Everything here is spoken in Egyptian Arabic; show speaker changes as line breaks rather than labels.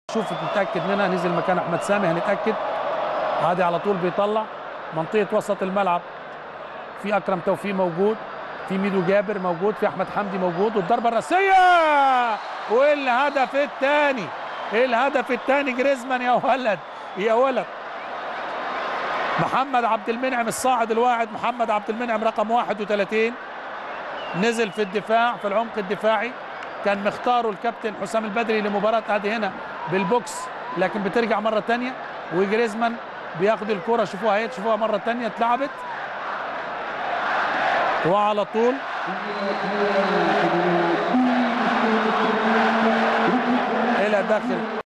شوف نتاكد منها نزل مكان احمد سامي هنتاكد عادي على طول بيطلع منطقه وسط الملعب في اكرم توفيق موجود في ميدو جابر موجود في احمد حمدي موجود والضربه الراسيه والهدف الثاني الهدف الثاني جريزمان يا ولد يا ولد محمد عبد المنعم الصاعد الواعد محمد عبد المنعم رقم 31 نزل في الدفاع في العمق الدفاعي كان مختاره الكابتن حسام البدري لمباراه ادي هنا بالبوكس لكن بترجع مره ثانيه وجريزمان بياخد الكره شوفوها اهي تشوفوها مره ثانيه اتلعبت وعلى طول الى داخل